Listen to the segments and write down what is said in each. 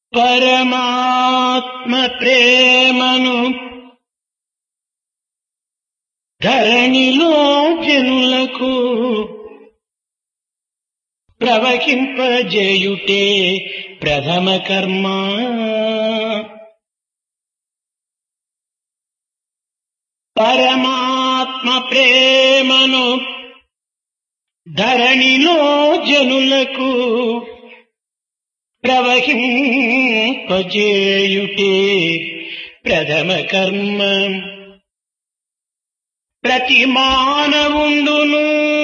పరమాత్మ ప్రేమను ధరణిలో జనులకు ప్రవహింపజేయుటే ప్రథమ కర్మ పరమాత్మ ప్రేమను ధరణిలో జనులకు ప్రవహింపజేయుటే ప్రథమ కర్మ ప్రతి మానవుండును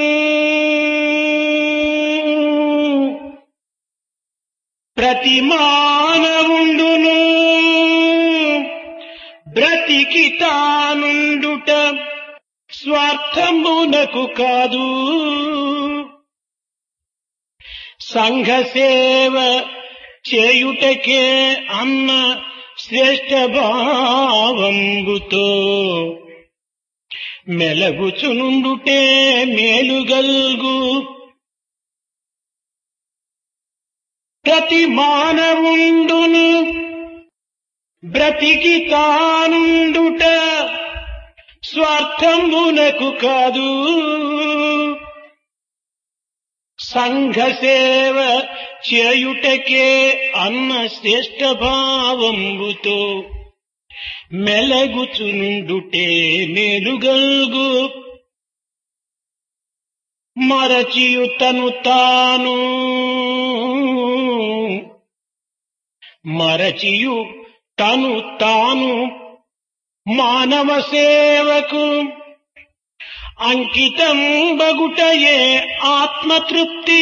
ప్రతి మానవుండును బ్రతికి తానుండుట స్వార్థమునకు కాదు సంఘ సేవ చేయుటకే అన్న శ్రేష్ఠ భావంబుతో మెలగుచునుండుటే మేలుగల్గు ప్రతి మానవుండును బ్రతికి తానుండుట స్వార్థంబునకు కాదు సంఘ సేవ చేయుటకే అన్న శ్రేష్ఠ భావంబుతో మెలగుచునుండుటే మేలుగల్గు మరచియుతను తాను మరచియు తను తాను మానవ సేవకు అంకితం బగుటయే ఆత్మతృప్తి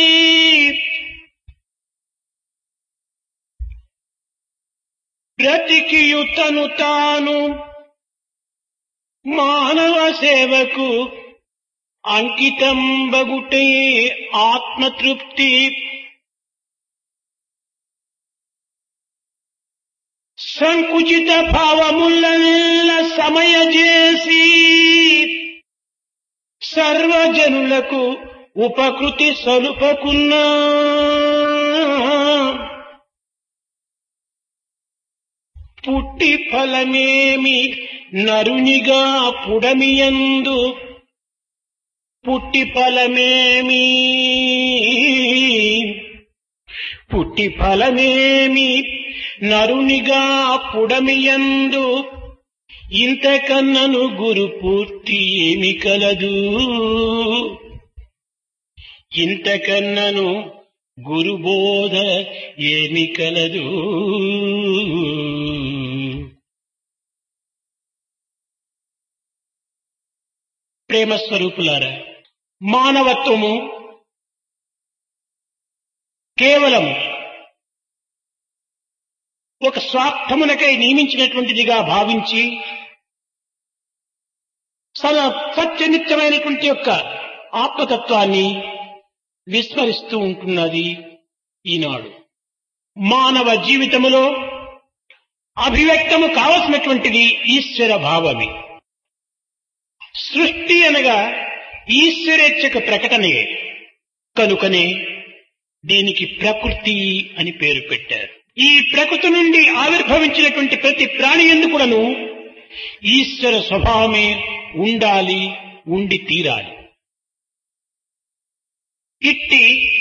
బ్రతికియుతను తాను మానవ సేవకు అంకితం బగుటే ఆత్మతృప్తి సంకుచిత భావములల్ల సమయజేసి సర్వజనులకు ఉపకృతి సలుపకున్నా పుట్టి ఫలమేమి నరునిగా పుడమియందు పుట్టి ఫలమేమి పుట్టి ఫలమేమి నరునిగా పుడమియందు ఇంతకన్నను గురు పూర్తి ఏమి కలదు ఇంతకన్నను గురుబోధ ఏమి కలదు ప్రేమ స్వరూపులారా మానవత్వము కేవలం ఒక స్వార్థమునకై నియమించినటువంటిదిగా భావించి సల సత్యనిత్యమైనటువంటి యొక్క ఆత్మతత్వాన్ని విస్మరిస్తూ ఉంటున్నది ఈనాడు మానవ జీవితములో అభివ్యక్తము కావలసినటువంటిది ఈశ్వర భావమే సృష్టి అనగా ఈశ్వరేచ్ఛకు ప్రకటనయే కనుకనే దీనికి ప్రకృతి అని పేరు పెట్టారు ఈ ప్రకృతి నుండి ఆవిర్భవించినటువంటి ప్రతి ప్రాణి ఎందుకులను ఈశ్వర స్వభావమే ఉండాలి ఉండి తీరాలి ఇట్టి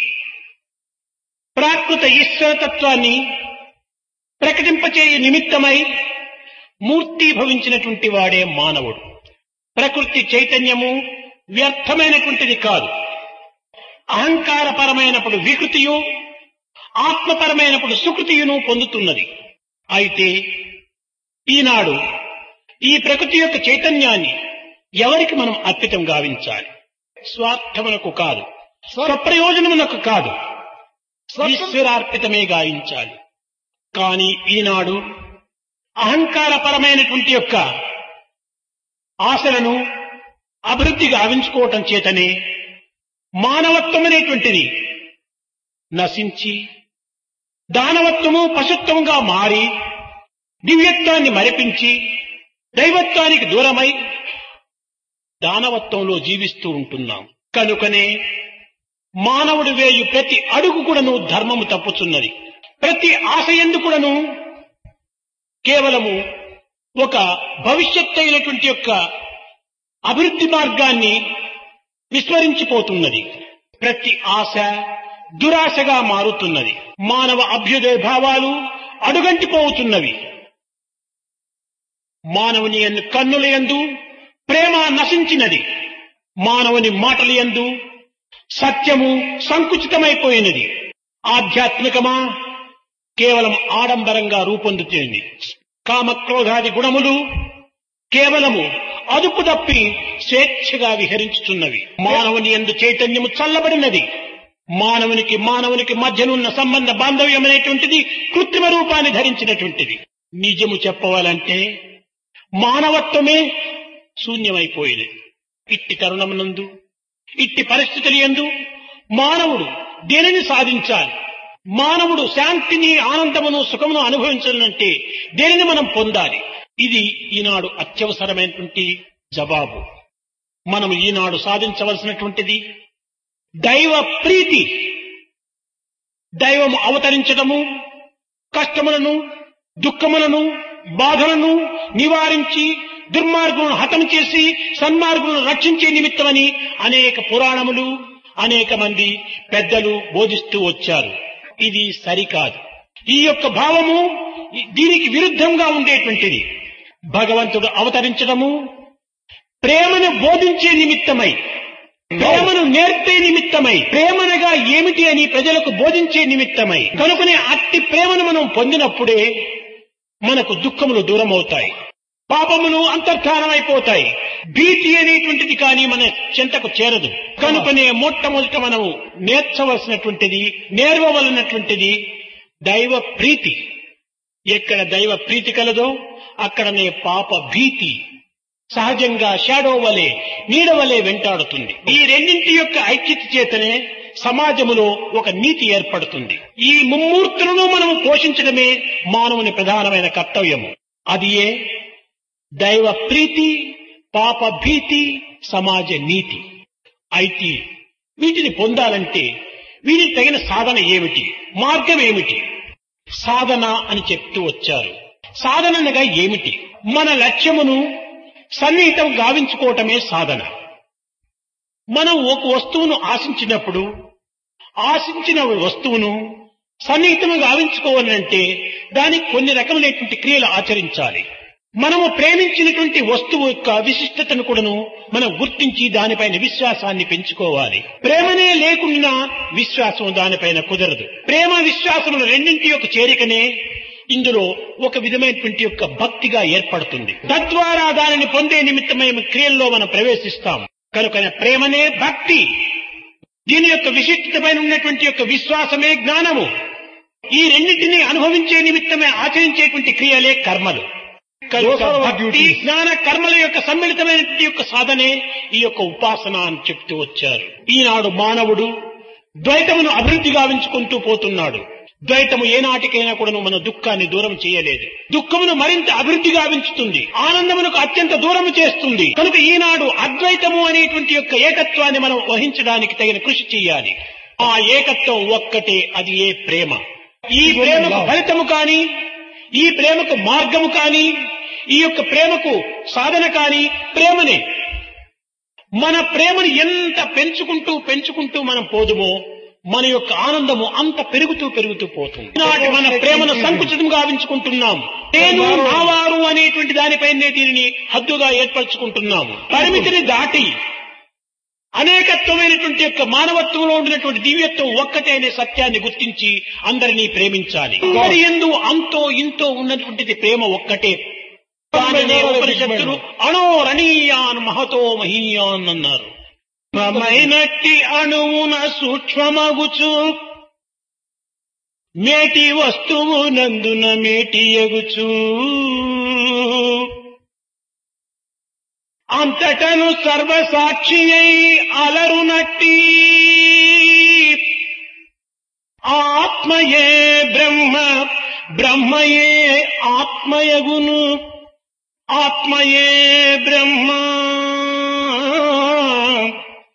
ప్రాకృత ఈశ్వరతత్వాన్ని ప్రకటింపచేయ నిమిత్తమై మూర్తి భవించినటువంటి వాడే మానవుడు ప్రకృతి చైతన్యము వ్యర్థమైనటువంటిది కాదు అహంకారపరమైనప్పుడు వికృతియు ఆత్మపరమైనప్పుడు సుకృతియును పొందుతున్నది అయితే ఈనాడు ఈ ప్రకృతి యొక్క చైతన్యాన్ని ఎవరికి మనం అర్పితం గావించాలి స్వార్థమునకు కాదు స్వప్రయోజనమునకు కాదు ఈశ్వరార్పితమే గావించాలి కానీ ఈనాడు అహంకారపరమైనటువంటి యొక్క ఆశలను అభివృద్ధి గావించుకోవటం చేతనే మానవత్వం అనేటువంటిది నశించి దానవత్వము పశుత్వముగా మారి దివ్యత్వాన్ని మరిపించి దైవత్వానికి దూరమై దానవత్వంలో జీవిస్తూ ఉంటున్నాం కనుకనే మానవుడు వేయు ప్రతి అడుగు కూడాను ధర్మము తప్పుచున్నది ప్రతి ఆశ ఎందుకుడను కేవలము ఒక భవిష్యత్ అయినటువంటి యొక్క అభివృద్ధి మార్గాన్ని విస్మరించిపోతున్నది ప్రతి ఆశ దురాశగా మారుతున్నది మానవ అభ్యుదయ భావాలు అడుగంటిపోతున్నవి మానవుని ఎందు కన్నుల యందు ప్రేమ నశించినది మానవుని మాటల యందు సత్యము సంకుచితమైపోయినది ఆధ్యాత్మికమా కేవలం ఆడంబరంగా రూపొందుతుంది కామక్రోధాది గుణములు కేవలము అదుపు తప్పి స్వేచ్ఛగా విహరించుచున్నవి మానవుని ఎందు చైతన్యము చల్లబడినది మానవునికి మానవునికి మధ్యనున్న సంబంధ బాంధవ్యం అనేటువంటిది కృత్రిమ రూపాన్ని ధరించినటువంటిది నిజము చెప్పవాలంటే మానవత్వమే శూన్యమైపోయినది ఇట్టి తరుణమునందు ఇట్టి పరిస్థితులు ఎందు మానవుడు దేనిని సాధించాలి మానవుడు శాంతిని ఆనందమును సుఖమును అనుభవించాలంటే దేనిని మనం పొందాలి ఇది ఈనాడు అత్యవసరమైనటువంటి జవాబు మనం ఈనాడు సాధించవలసినటువంటిది దైవ ప్రీతి దైవము అవతరించడము కష్టములను దుఃఖములను బాధలను నివారించి దుర్మార్గులను హతం చేసి సన్మార్గులను రక్షించే నిమిత్తమని అనేక పురాణములు అనేక మంది పెద్దలు బోధిస్తూ వచ్చారు ఇది సరికాదు ఈ యొక్క భావము దీనికి విరుద్ధంగా ఉండేటువంటిది భగవంతుడు అవతరించడము ప్రేమను బోధించే నిమిత్తమై ప్రేమను నేర్పే నిమిత్తమై ప్రేమనగా ఏమిటి అని ప్రజలకు బోధించే నిమిత్తమై కనుకనే అట్టి ప్రేమను మనం పొందినప్పుడే మనకు దుఃఖములు దూరం అవుతాయి పాపములు అంతర్ధానమైపోతాయి భీతి అనేటువంటిది కానీ మన చెంతకు చేరదు కనుకనే మొట్టమొదట మనము నేర్చవలసినటువంటిది నేర్వవలసినటువంటిది దైవ ప్రీతి ఎక్కడ దైవ ప్రీతి కలదో అక్కడనే పాప భీతి సహజంగా షాడో వలె నీడ వలె వెంటాడుతుంది ఈ రెండింటి యొక్క ఐక్యత చేతనే సమాజములో ఒక నీతి ఏర్పడుతుంది ఈ ముమ్మూర్తులను మనము పోషించడమే మానవుని ప్రధానమైన కర్తవ్యము అది ఏ దైవ ప్రీతి పాప భీతి సమాజ నీతి అయితే వీటిని పొందాలంటే వీటికి తగిన సాధన ఏమిటి మార్గం ఏమిటి సాధన అని చెప్తూ వచ్చారు సాధనగా ఏమిటి మన లక్ష్యమును సన్నిహితం గావించుకోవటమే సాధన మనం ఒక వస్తువును ఆశించినప్పుడు ఆశించిన వస్తువును సన్నిహితం గావించుకోవాలంటే దానికి కొన్ని రకములైనటువంటి క్రియలు ఆచరించాలి మనము ప్రేమించినటువంటి వస్తువు యొక్క విశిష్టతను కూడాను మనం గుర్తించి దానిపైన విశ్వాసాన్ని పెంచుకోవాలి ప్రేమనే లేకుండా విశ్వాసం దానిపైన కుదరదు ప్రేమ విశ్వాసములు రెండింటి యొక్క చేరికనే ఇందులో ఒక విధమైనటువంటి యొక్క భక్తిగా ఏర్పడుతుంది తద్వారా దానిని పొందే నిమిత్తమై క్రియల్లో మనం ప్రవేశిస్తాం కనుక ప్రేమనే భక్తి దీని యొక్క విశిష్టత పైన ఉన్నటువంటి యొక్క విశ్వాసమే జ్ఞానము ఈ రెండింటినీ అనుభవించే నిమిత్తమే ఆచరించేటువంటి క్రియలే కర్మలు కనుక భక్తి జ్ఞాన కర్మల యొక్క సమ్మిళితమైనటువంటి యొక్క సాధనే ఈ యొక్క ఉపాసన అని చెప్తూ వచ్చారు ఈనాడు మానవుడు ద్వైతమును అభివృద్ధి గావించుకుంటూ పోతున్నాడు ద్వైతము ఏనాటికైనా కూడా మన దుఃఖాన్ని దూరం చేయలేదు దుఃఖమును మరింత అభివృద్ధి గావించుతుంది ఆనందమునకు అత్యంత దూరం చేస్తుంది కనుక ఈనాడు అద్వైతము అనేటువంటి యొక్క ఏకత్వాన్ని మనం వహించడానికి తగిన కృషి చేయాలి ఆ ఏకత్వం ఒక్కటే అది ఏ ప్రేమ ఈ ప్రేమకు ఫలితము కానీ ఈ ప్రేమకు మార్గము కానీ ఈ యొక్క ప్రేమకు సాధన కానీ ప్రేమనే మన ప్రేమను ఎంత పెంచుకుంటూ పెంచుకుంటూ మనం పోదుమో మన యొక్క ఆనందము అంత పెరుగుతూ పెరుగుతూ పోతుంది నాటి మన ప్రేమను సంకుచితం గావించుకుంటున్నాం నేను నావారు అనేటువంటి దానిపైనే దీనిని హద్దుగా ఏర్పరచుకుంటున్నాము పరిమితిని దాటి అనేకత్వమైనటువంటి యొక్క మానవత్వంలో ఉండినటువంటి దివ్యత్వం ఒక్కటే అనే సత్యాన్ని గుర్తించి అందరినీ ప్రేమించాలి అందరి ఎందు అంతో ఇంతో ఉన్నటువంటిది ప్రేమ ఒక్కటే దానినే ఉపనిషత్తులు అణోరణీయాన్ మహతో మహీయాన్ అన్నారు ప్రమైనట్టి అణువున సూక్ష్మమగుచు మేటి వస్తువు నందున మేటి ఎగుచు అంతటను సర్వసాక్షి అయి అలరునట్టి ఆత్మయే బ్రహ్మ బ్రహ్మయే ఆత్మయగును ఆత్మయే బ్రహ్మ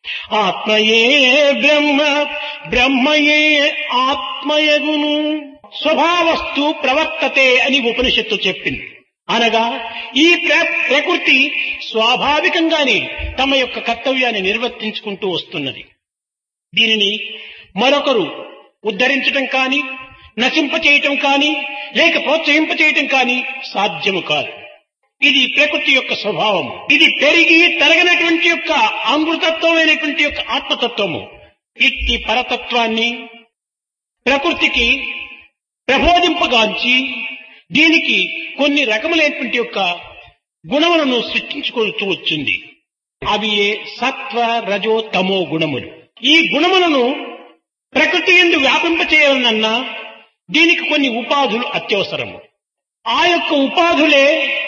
ఆత్మయే బ్రహ్మ బ్రహ్మయే ఆత్మయగును స్వభావస్తు ప్రవర్తతే అని ఉపనిషత్తు చెప్పింది అనగా ఈ ప్ర- ప్రకృతి స్వాభావికంగానే తమ యొక్క కర్తవ్యాన్ని నిర్వర్తించుకుంటూ వస్తున్నది దీనిని మరొకరు ఉద్ధరించటం కానీ నశింపచేయటం కానీ లేక ప్రోత్సహింపచేయటం కానీ సాధ్యము కాదు ఇది ప్రకృతి యొక్క స్వభావము ఇది పెరిగి తరగనటువంటి యొక్క అమృతత్వమైనటువంటి యొక్క ఆత్మతత్వము ఇట్టి పరతత్వాన్ని ప్రకృతికి ప్రబోధింపగాంచి దీనికి కొన్ని రకములైనటువంటి యొక్క గుణములను సృష్టించుకుంటూ వచ్చింది అవి ఏ సత్వ రజో తమో గుణములు ఈ గుణములను ప్రకృతి ఎందు వ్యాపింపచేయాలన్నా దీనికి కొన్ని ఉపాధులు అత్యవసరము ఆ యొక్క ఉపాధులే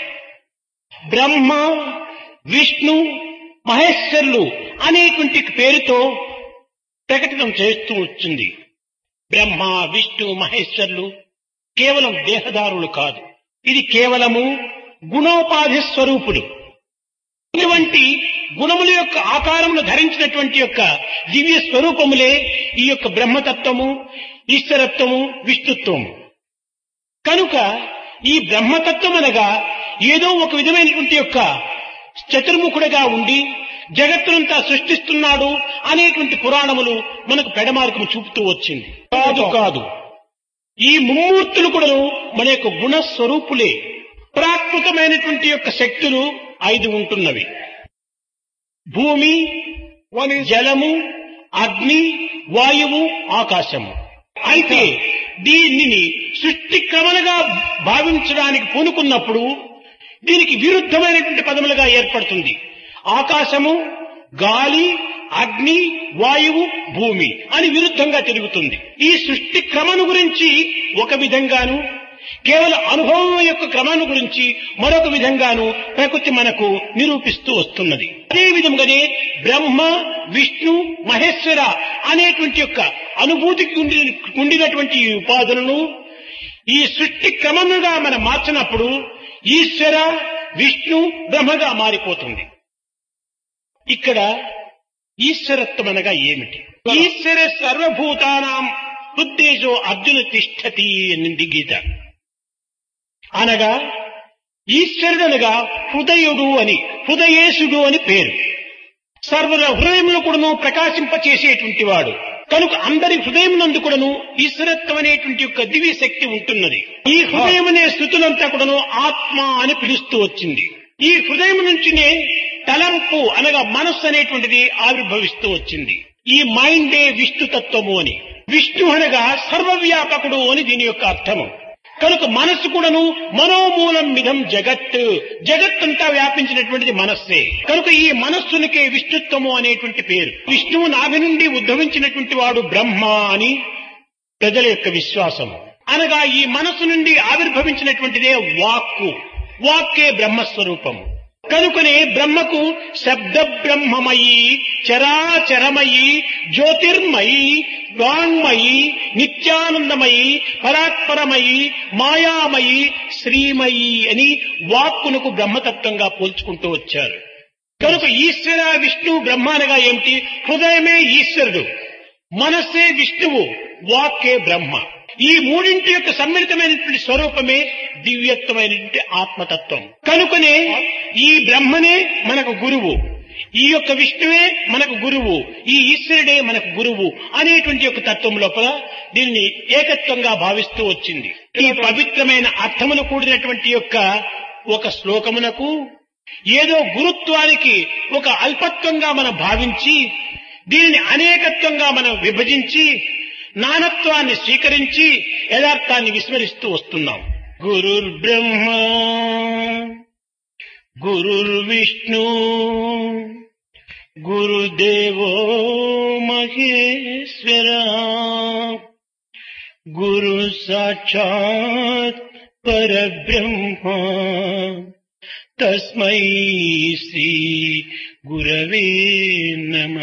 బ్రహ్మ విష్ణు మహేశ్వరులు అనేటువంటి పేరుతో ప్రకటన చేస్తూ వచ్చింది బ్రహ్మ విష్ణు మహేశ్వరులు కేవలం దేహదారులు కాదు ఇది కేవలము గుణోపాధి స్వరూపులు ఇటువంటి గుణముల యొక్క ఆకారమును ధరించినటువంటి యొక్క దివ్య స్వరూపములే ఈ యొక్క బ్రహ్మతత్వము ఈశ్వరత్వము విష్ణుత్వము కనుక ఈ బ్రహ్మతత్వం అనగా ఏదో ఒక విధమైనటువంటి యొక్క చతుర్ముఖుడుగా ఉండి జగత్తునంతా సృష్టిస్తున్నాడు అనేటువంటి పురాణములు మనకు పెడమార్గము చూపుతూ వచ్చింది కాదు కాదు ఈ ముమ్మూర్తులు కూడా మన యొక్క గుణస్వరూపులే ప్రాకృతమైనటువంటి యొక్క శక్తులు ఐదు ఉంటున్నవి భూమి జలము అగ్ని వాయువు ఆకాశము అయితే దీనిని సృష్టి క్రమలుగా భావించడానికి పూనుకున్నప్పుడు దీనికి విరుద్ధమైనటువంటి పదములుగా ఏర్పడుతుంది ఆకాశము గాలి అగ్ని వాయువు భూమి అని విరుద్ధంగా తిరుగుతుంది ఈ సృష్టి క్రమను గురించి ఒక విధంగాను కేవలం అనుభవం యొక్క క్రమాన్ని గురించి మరొక విధంగాను ప్రకృతి మనకు నిరూపిస్తూ వస్తున్నది అదే విధంగానే బ్రహ్మ విష్ణు మహేశ్వర అనేటువంటి యొక్క అనుభూతికి ఉండి- ఉండినటువంటి ఈ ఉపాధులను ఈ సృష్టి క్రమముగా మనం మార్చినప్పుడు ఈశ్వర విష్ణు బ్రహ్మగా మారిపోతుంది ఇక్కడ ఈశ్వరత్వం అనగా ఏమిటి ఈశ్వర సర్వభూతానాం ఉద్దేశో అర్జున తిష్టతి అనింది గీత అనగా ఈశ్వరుడు అనగా హృదయుడు అని హృదయేశుడు అని పేరు సర్వుల హృదయంలో కూడాను ప్రకాశింపచేసేటువంటి వాడు కనుక అందరి హృదయం నందు కూడాను ఈశ్వరత్వం అనేటువంటి యొక్క దివ్య శక్తి ఉంటున్నది ఈ హృదయం అనే స్థుతులంతా కూడాను ఆత్మ అని పిలుస్తూ వచ్చింది ఈ హృదయం నుంచినే తలంపు అనగా మనస్సు అనేటువంటిది ఆవిర్భవిస్తూ వచ్చింది ఈ మైండే విష్ణు తత్వము అని విష్ణు అనగా సర్వవ్యాపకుడు అని దీని యొక్క అర్థము కనుక మనస్సు కూడాను మనోమూలం మిధం జగత్ జగత్తంతా వ్యాపించినటువంటిది మనస్సే కనుక ఈ మనస్సునికే విష్ణుత్వము అనేటువంటి పేరు విష్ణువు నాభి నుండి ఉద్భవించినటువంటి వాడు బ్రహ్మ అని ప్రజల యొక్క విశ్వాసము అనగా ఈ మనస్సు నుండి ఆవిర్భవించినటువంటిదే వాక్కు వాక్కే బ్రహ్మస్వరూపము కనుకనే బ్రహ్మకు శబ్ద బ్రహ్మమయి చరాచరమయి జ్యోతిర్మయి వాంగ్మయి నిత్యానందమయి పరాత్పరమయి మాయామయి శ్రీమయి అని వాక్కునకు బ్రహ్మతత్వంగా పోల్చుకుంటూ వచ్చారు కనుక ఈశ్వర విష్ణు బ్రహ్మ అనగా ఏమిటి హృదయమే ఈశ్వరుడు మనస్సే విష్ణువు వాక్కే బ్రహ్మ ఈ మూడింటి యొక్క సమ్మిళితమైనటువంటి స్వరూపమే దివ్యత్వమైనటువంటి ఆత్మతత్వం కనుకనే ఈ బ్రహ్మనే మనకు గురువు ఈ యొక్క విష్ణువే మనకు గురువు ఈ ఈశ్వరుడే మనకు గురువు అనేటువంటి యొక్క తత్వం లోపల దీనిని ఏకత్వంగా భావిస్తూ వచ్చింది ఈ పవిత్రమైన అర్థములు కూడినటువంటి యొక్క ఒక శ్లోకమునకు ఏదో గురుత్వానికి ఒక అల్పత్వంగా మనం భావించి దీనిని అనేకత్వంగా మనం విభజించి నానత్వాన్ని స్వీకరించి యథార్థాన్ని విస్మరిస్తూ వస్తున్నాం గురుర్ బ్రహ్మ గురుర్ విష్ణు గురుదేవో మహేశ్వర గురు సాక్షాత్ పరబ్రహ్మ తస్మై శ్రీ గురవే నమ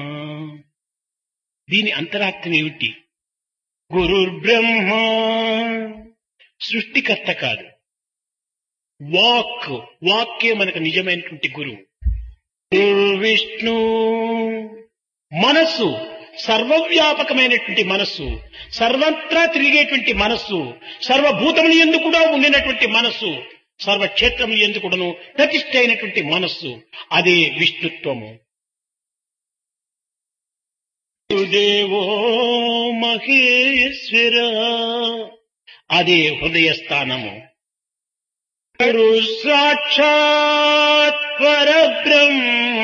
దీని అంతరార్థం ఏమిటి గురుర్ బ్రహ్మ సృష్టికర్త కాదు వాక్ వాక్యే మనకు నిజమైనటువంటి గురువు గురు విష్ణు మనస్సు సర్వవ్యాపకమైనటువంటి మనస్సు సర్వత్రా తిరిగేటువంటి మనస్సు సర్వభూతములు ఎందు కూడా ఉండినటువంటి మనస్సు సర్వక్షేత్రములు ఎందు కూడాను ప్రతిష్ఠ అయినటువంటి మనస్సు అదే విష్ణుత్వము దేవో మహేశ్వర అదే హృదయ స్థానము గురు సాక్షాత్ పరబ్రహ్మ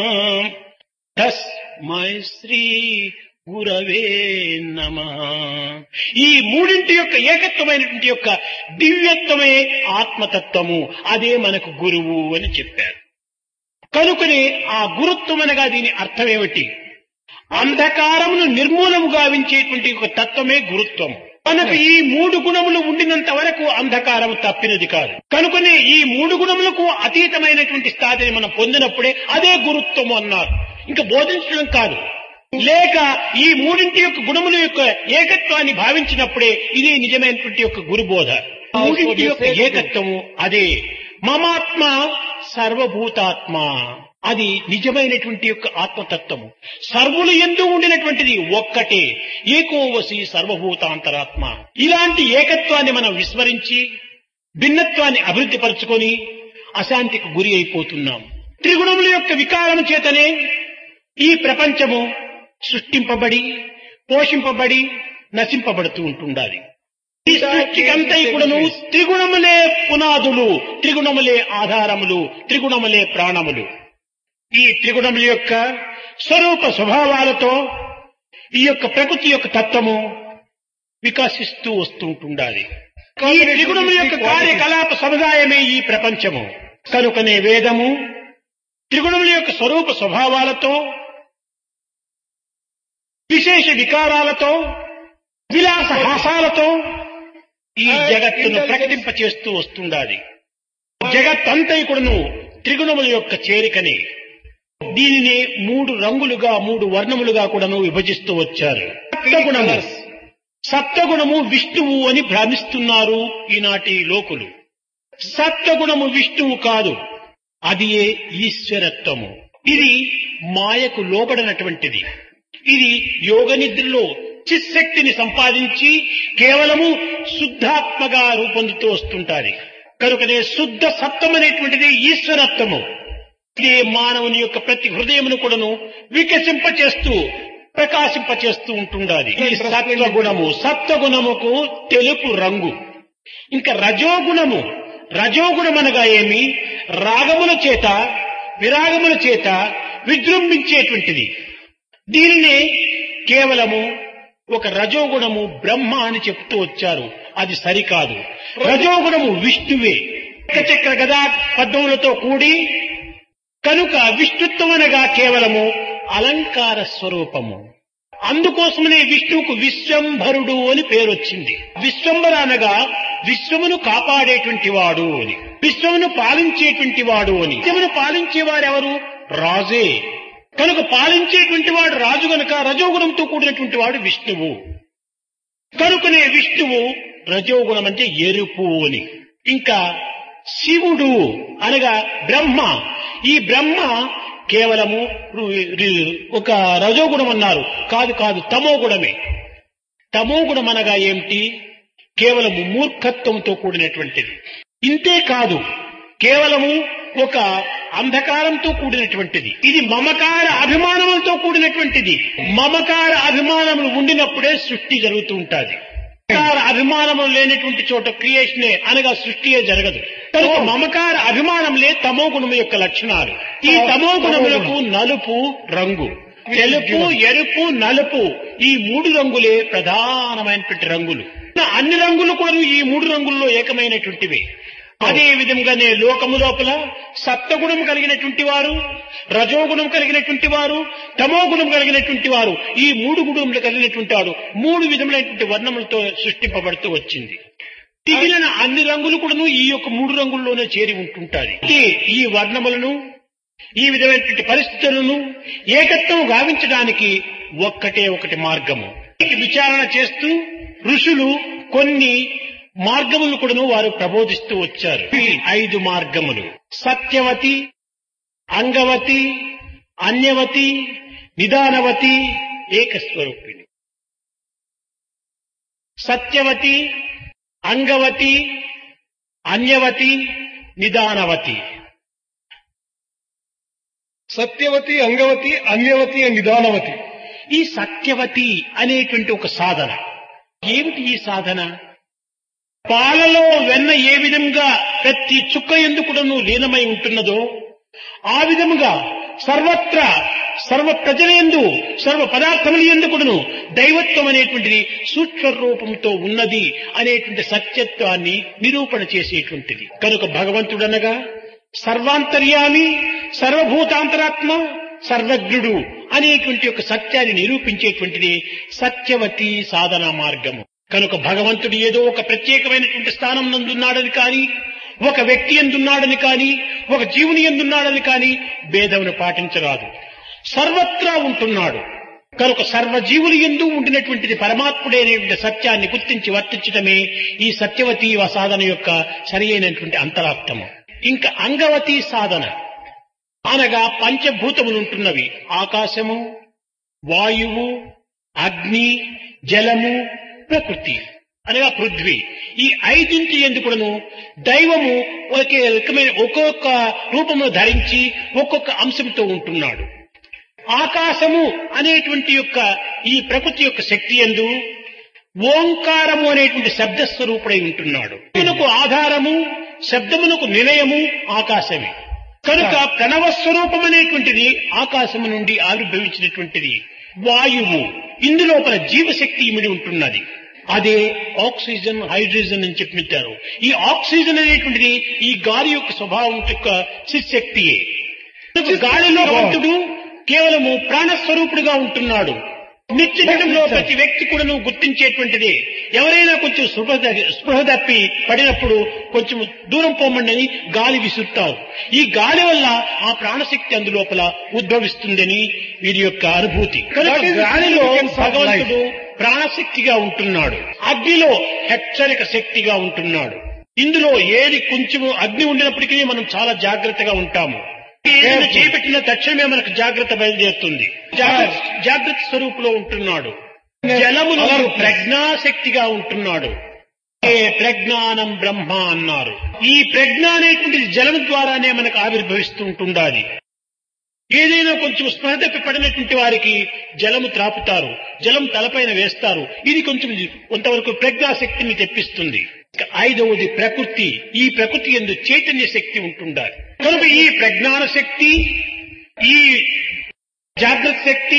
తస్మై శ్రీ గురవే నమ ఈ మూడింటి యొక్క ఏకత్వమైనటువంటి యొక్క దివ్యత్వమే ఆత్మతత్వము అదే మనకు గురువు అని చెప్పారు కనుకనే ఆ గురుత్వం అనగా దీని అర్థమేమిటి అంధకారమును నిర్మూలము గావించేటువంటి ఒక తత్వమే గురుత్వం మనకు ఈ మూడు గుణములు ఉండినంత వరకు అంధకారం తప్పినది కాదు కనుకనే ఈ మూడు గుణములకు అతీతమైనటువంటి స్థాయిని మనం పొందినప్పుడే అదే గురుత్వము అన్నారు ఇంకా బోధించడం కాదు లేక ఈ మూడింటి యొక్క గుణముల యొక్క ఏకత్వాన్ని భావించినప్పుడే ఇది నిజమైనటువంటి యొక్క గురుబోధ మూడింటి యొక్క ఏకత్వము అదే మమాత్మ సర్వభూతాత్మ అది నిజమైనటువంటి యొక్క ఆత్మతత్వము సర్వులు ఎందు ఉండినటువంటిది ఒక్కటే ఏకోవసి సర్వభూతాంతరాత్మ ఇలాంటి ఏకత్వాన్ని మనం విస్మరించి భిన్నత్వాన్ని అభివృద్ధి పరుచుకొని అశాంతికి గురి అయిపోతున్నాం త్రిగుణముల యొక్క వికారం చేతనే ఈ ప్రపంచము సృష్టింపబడి పోషింపబడి నశింపబడుతూ ఉంటుండాలి ఈ సృష్టికంతా కూడాను త్రిగుణములే పునాదులు త్రిగుణములే ఆధారములు త్రిగుణములే ప్రాణములు ఈ త్రిగుణముల యొక్క స్వరూప స్వభావాలతో ఈ యొక్క ప్రకృతి యొక్క తత్వము వికసిస్తూ వస్తూ ఉంటుండాలి ఈ త్రిగుణముల యొక్క కార్యకలాప సముదాయమే ఈ ప్రపంచము కనుకనే వేదము త్రిగుణముల యొక్క స్వరూప స్వభావాలతో విశేష వికారాలతో విలాస హాసాలతో ఈ జగత్తును ప్రకటింప చేస్తూ వస్తుండాలి జగత్తంతైకుడును త్రిగుణముల యొక్క చేరికని దీనిని మూడు రంగులుగా మూడు వర్ణములుగా కూడాను విభజిస్తూ వచ్చారు సప్తగుణము సప్తగుణము విష్ణువు అని భ్రమిస్తున్నారు ఈనాటి లోకులు సప్తగుణము విష్ణువు కాదు అది ఏ ఈశ్వరత్వము ఇది మాయకు లోబడినటువంటిది ఇది యోగ నిద్రలో చిశక్తిని సంపాదించి కేవలము శుద్ధాత్మగా రూపొందుతూ వస్తుంటారు కనుకనే శుద్ధ సత్వం అనేటువంటిది ఈశ్వరత్వము ఇదే మానవుని యొక్క ప్రతి హృదయమును కూడాను వికసింపచేస్తూ ప్రకాశింపచేస్తూ ఉంటుండాలి ఇది సత్వగుణము సత్వగుణముకు తెలుపు రంగు ఇంకా రజోగుణము రజోగుణం అనగా ఏమి రాగముల చేత విరాగముల చేత విజృంభించేటువంటిది దీనినే కేవలము ఒక రజోగుణము బ్రహ్మ అని చెప్తూ వచ్చారు అది సరికాదు రజోగుణము విష్ణువే చక్ర గదా పద్మములతో కూడి కనుక విష్ణుత్వం అనగా కేవలము అలంకార స్వరూపము అందుకోసమనే విష్ణువుకు విశ్వంభరుడు అని పేరు వచ్చింది విశ్వంభర అనగా విశ్వమును కాపాడేటువంటి వాడు అని విశ్వమును పాలించేటువంటి వాడు అని విశ్వమును పాలించేవారు ఎవరు రాజే కనుక పాలించేటువంటి వాడు రాజు గనుక రజోగుణంతో కూడినటువంటి వాడు విష్ణువు కనుకనే విష్ణువు రజోగుణం అంటే ఎరుపు అని ఇంకా శివుడు అనగా బ్రహ్మ ఈ బ్రహ్మ కేవలము రు- రు- ఒక రజోగుణం అన్నారు కాదు కాదు తమో గుణమే తమో గుణం అనగా ఏమిటి కేవలము మూర్ఖత్వంతో కూడినటువంటిది ఇంతే కాదు కేవలము ఒక అంధకారంతో కూడినటువంటిది ఇది మమకార అభిమానములతో కూడినటువంటిది మమకార అభిమానములు ఉండినప్పుడే సృష్టి జరుగుతూ ఉంటుంది మమకార అభిమానములు లేనటువంటి చోట క్రియేషనే అనగా సృష్టియే జరగదు కనుక మమకార అభిమానములే తమో గుణము యొక్క లక్షణాలు ఈ తమో గుణములకు నలుపు రంగు తెలుపు ఎరుపు నలుపు ఈ మూడు రంగులే ప్రధానమైనటువంటి రంగులు అన్ని రంగులు కూడా ఈ మూడు రంగుల్లో ఏకమైనటువంటివి అదే విధంగానే లోకము లోపల సప్తగుణం కలిగినటువంటి వారు రజోగుణం కలిగినటువంటి వారు తమోగుణం కలిగినటువంటి వారు ఈ మూడు గుణములు కలిగినటువంటి వారు మూడు విధములైనటువంటి వర్ణములతో సృష్టింపబడుతూ వచ్చింది మిగిలిన అన్ని రంగులు కూడాను ఈ యొక్క మూడు రంగుల్లోనే చేరి ఉంటుంటాయి అయితే ఈ వర్ణములను ఈ విధమైనటువంటి పరిస్థితులను ఏకత్వం గావించడానికి ఒక్కటే ఒకటి మార్గము దీనికి విచారణ చేస్తూ ఋషులు కొన్ని మార్గములు కూడాను వారు ప్రబోధిస్తూ వచ్చారు ఈ ఐదు మార్గములు సత్యవతి అంగవతి అన్యవతి నిదానవతి ఏకస్వరూపిణి సత్యవతి అంగవతి అన్యవతి నిదానవతి సత్యవతి అంగవతి అన్యవతి నిదానవతి ఈ సత్యవతి అనేటువంటి ఒక సాధన ఏమిటి ఈ సాధన పాలలో వెన్న ఏ విధంగా ప్రతి చుక్క ఎందుకుడను లీనమై ఉంటున్నదో ఆ విధముగా సర్వత్రా సర్వ ప్రజలందు సర్వ పదార్థముల ఎందుకుడును దైవత్వం అనేటువంటిది సూక్ష్మ రూపంతో ఉన్నది అనేటువంటి సత్యత్వాన్ని నిరూపణ చేసేటువంటిది కనుక భగవంతుడనగా సర్వాంతర్యామి సర్వభూతాంతరాత్మ సర్వజ్ఞుడు అనేటువంటి ఒక సత్యాన్ని నిరూపించేటువంటిది సత్యవతి సాధన మార్గము కనుక భగవంతుడు ఏదో ఒక ప్రత్యేకమైనటువంటి స్థానం నందున్నాడని కాని ఒక వ్యక్తి ఎందున్నాడని కాని ఒక జీవుని ఎందున్నాడని కాని భేదమును పాటించరాదు సర్వత్రా ఉంటున్నాడు కనుక సర్వజీవులు ఎందు ఉండినటువంటిది పరమాత్ముడే అనేటువంటి సత్యాన్ని గుర్తించి వర్తించడమే ఈ సత్యవతి సాధన యొక్క సరి అయినటువంటి అంతరార్థము ఇంకా అంగవతి సాధన అనగా పంచభూతములు ఉంటున్నవి ఆకాశము వాయువు అగ్ని జలము ప్రకృతి అనగా పృథ్వీ ఈ ఐదింటి ఎందుకును దైవము ఒకే రకమైన ఒక్కొక్క రూపమును ధరించి ఒక్కొక్క అంశంతో ఉంటున్నాడు ఆకాశము అనేటువంటి యొక్క ఈ ప్రకృతి యొక్క శక్తి ఎందు ఓంకారము అనేటువంటి శబ్ద స్వరూపుడై ఉంటున్నాడు శబ్దమునకు ఆధారము శబ్దమునకు నిలయము ఆకాశమే కనుక ప్రణవ స్వరూపం అనేటువంటిది ఆకాశము నుండి ఆవిర్భవించినటువంటిది వాయువు ఇందులోపల జీవశక్తి ఇమిడి ఉంటున్నది అదే ఆక్సిజన్ హైడ్రోజన్ అని చెప్పిస్తారు ఈ ఆక్సిజన్ అనేటువంటిది ఈ గాలి యొక్క స్వభావం యొక్క శక్తియే గాలిలో భగవంతుడు కేవలము ప్రాణస్వరూపుడుగా ఉంటున్నాడు నిత్యంలో ప్రతి వ్యక్తి కూడా నువ్వు గుర్తించేటువంటిది ఎవరైనా కొంచెం స్పృహ తప్పి- స్పృహ తప్పి పడినప్పుడు కొంచెం దూరం పోమండి అని గాలి విసురుతారు ఈ గాలి వల్ల ఆ ప్రాణశక్తి అందులోపల ఉద్భవిస్తుందని వీరి యొక్క అనుభూతి కనుక That is the గాలిలో significance of భగవంతుడు ప్రాణశక్తిగా ఉంటున్నాడు అగ్నిలో హెచ్చరిక శక్తిగా ఉంటున్నాడు ఇందులో ఏది కొంచెము అగ్ని ఉండినప్పటికీ మనం చాలా జాగ్రత్తగా ఉంటాము ఏదైనా చేపట్టిన తక్షణమే మనకు జాగ్రత్త బయలుదేరుతుంది జాగ్రత్త జాగ్రత్త స్వరూపులో ఉంటున్నాడు జలములో ప్రజ్ఞాశక్తిగా ఉంటున్నాడు ఏ ప్రజ్ఞానం బ్రహ్మ అన్నారు ఈ ప్రజ్ఞ అనేటువంటిది జలం ద్వారానే మనకు ఆవిర్భవిస్తూ ఉంటుండాలి ఏదైనా కొంచెం స్పృహ తప్పి పడినటువంటి వారికి జలము త్రాపుతారు జలం తలపైన వేస్తారు ఇది కొంచెం కొంతవరకు ప్రజ్ఞాశక్తిని తెప్పిస్తుంది ఇక ఐదవది ప్రకృతి ఈ ప్రకృతి ఎందు చైతన్య శక్తి ఉంటుండాలి కనుక ఈ ప్రజ్ఞాన శక్తి ఈ జాగ్రత్త శక్తి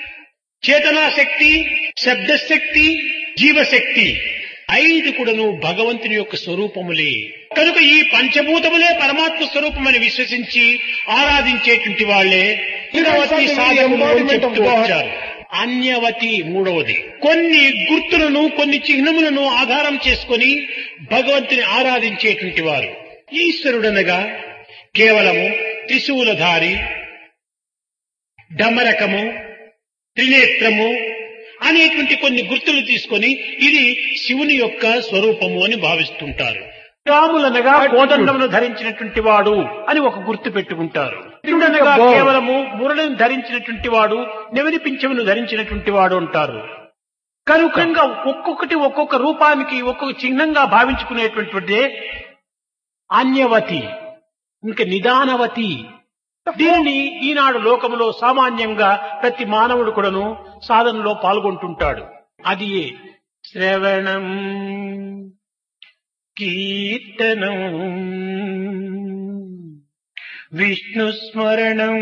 చేతనా శక్తి శబ్దశక్తి జీవశక్తి ఐదు కూడాను భగవంతుని యొక్క స్వరూపములే కనుక ఈ పంచభూతములే పరమాత్మ స్వరూపమని విశ్వసించి ఆరాధించేటువంటి వాళ్లే ఇంద్రవతి సాధనములు అని చెప్తూ వచ్చారు అన్యవతి మూడవది కొన్ని గుర్తులను కొన్ని చిహ్నములను ఆధారం చేసుకొని భగవంతుని ఆరాధించేటువంటి వారు ఈశ్వరుడనగా కేవలము త్రిశూలధారి డమరకము త్రినేత్రము అనేటువంటి కొన్ని గుర్తులు తీసుకొని ఇది శివుని యొక్క స్వరూపము అని భావిస్తుంటారు రాములనగా కోదండమును ధరించినటువంటి వాడు అని ఒక గుర్తు పెట్టుకుంటారు ఇంద్రుడనగా కేవలము మురళిని ధరించినటువంటి వాడు నెవరి పింఛమును ధరించినటువంటి వాడు అంటారు కనుకంగా ఒక్కొక్కటి ఒక్కొక్క రూపానికి ఒక్కొక్క చిహ్నంగా భావించుకునేటువంటిదే అన్యవతి ఇంకా నిదానవతి దీనిని ఈనాడు లోకములో సామాన్యంగా ప్రతి మానవుడు కూడాను సాధనలో పాల్గొంటుంటాడు అది ఏ శ్రవణం కీర్తనం విష్ణు స్మరణం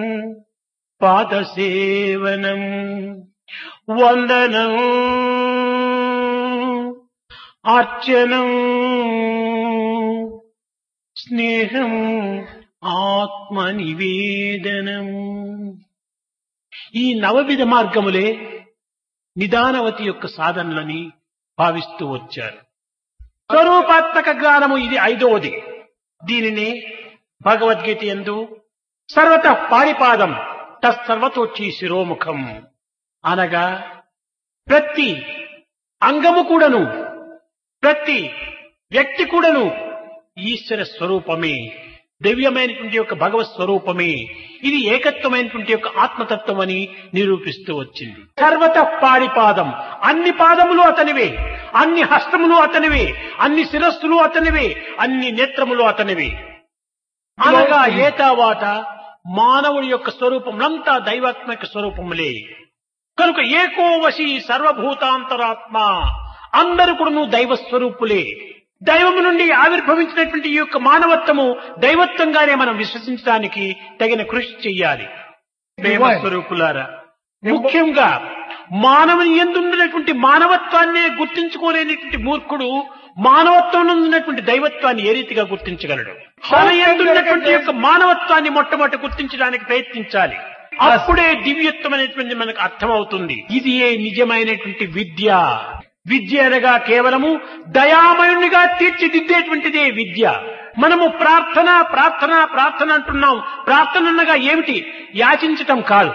పాదసేవనం వందనం అర్చనం స్నేహం ఆత్మ నివేదనం ఈ నవవిధ మార్గములే నిదానవతి యొక్క సాధనలని భావిస్తూ వచ్చారు స్వరూపాత్మక జ్ఞానము ఇది ఐదవది దీనిని భగవద్గీత ఎందు సర్వత పారిపాదం తత్సర్వతోచి శిరోముఖం అనగా ప్రతి అంగము కూడాను ప్రతి వ్యక్తి కూడాను ఈశ్వర స్వరూపమే దివ్యమైనటువంటి యొక్క భగవత్ స్వరూపమే ఇది ఏకత్వమైనటువంటి యొక్క ఆత్మతత్వం అని నిరూపిస్తూ వచ్చింది సర్వత పాడిపాదం అన్ని పాదములు అతనివే అన్ని హస్తములు అతనివే అన్ని శిరస్సులు అతనివే అన్ని నేత్రములు అతనివే అనగా ఏతావాత మానవుడి యొక్క స్వరూపములంతా దైవాత్మక స్వరూపములే కనుక ఏకోవశి సర్వభూతాంతరాత్మ అందరు కూడా దైవ స్వరూపులే దైవము నుండి ఆవిర్భవించినటువంటి ఈ యొక్క మానవత్వము దైవత్వంగానే మనం విశ్వసించడానికి తగిన కృషి చెయ్యాలి ప్రేమ స్వరూపులారా ముఖ్యంగా మానవుని ఎందున్నటువంటి మానవత్వాన్నే గుర్తించుకోలేనటువంటి మూర్ఖుడు మానవత్వంలో ఉన్నటువంటి దైవత్వాన్ని ఏ రీతిగా గుర్తించగలడు తన ఎందున్నటువంటి యొక్క మానవత్వాన్ని మొట్టమొదటి గుర్తించడానికి ప్రయత్నించాలి అప్పుడే దివ్యత్వం అనేటువంటి మనకు అర్థమవుతుంది ఇది ఏ నిజమైనటువంటి విద్య విద్య అనగా కేవలము దయామయునిగా తీర్చిదిద్దేటువంటిదే విద్య మనము ప్రార్థన ప్రార్థన ప్రార్థన అంటున్నాం ప్రార్థన అనగా ఏమిటి యాచించటం కాదు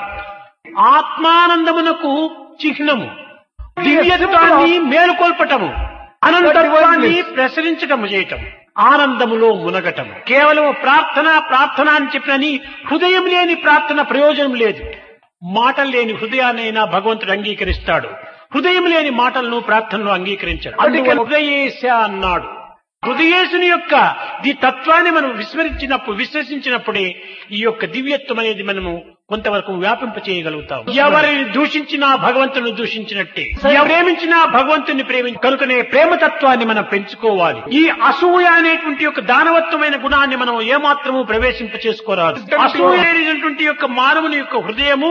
ఆత్మానందమునకు చిహ్నము దివ్యత్వాన్ని మేలుకొల్పటము అనంతత్వాన్ని ప్రసరించటము చేయటం ఆనందములో మునగటం కేవలం ప్రార్థన ప్రార్థన అని చెప్పినని హృదయం లేని ప్రార్థన ప్రయోజనం లేదు మాటలు లేని హృదయాన్నైనా భగవంతుడు అంగీకరిస్తాడు హృదయం లేని మాటలను ప్రార్థనలు అంగీకరించాడు అందుకే హృదయేశ అన్నాడు హృదయేశుని యొక్క ది తత్వాన్ని మనం విస్మరించినప్పుడు విశ్వసించినప్పుడే ఈ యొక్క దివ్యత్వం అనేది మనము కొంతవరకు వ్యాపింప చేయగలుగుతాం ఎవరిని దూషించినా భగవంతుని దూషించినట్టే ఎవరు ప్రేమించినా భగవంతుని ప్రేమించి కనుకనే ప్రేమతత్వాన్ని మనం పెంచుకోవాలి ఈ అసూయ అనేటువంటి యొక్క దానవత్వమైన గుణాన్ని మనం ఏమాత్రము ప్రవేశింప చేసుకోరాదు అసూయ అనేటువంటి యొక్క మానవుని యొక్క హృదయము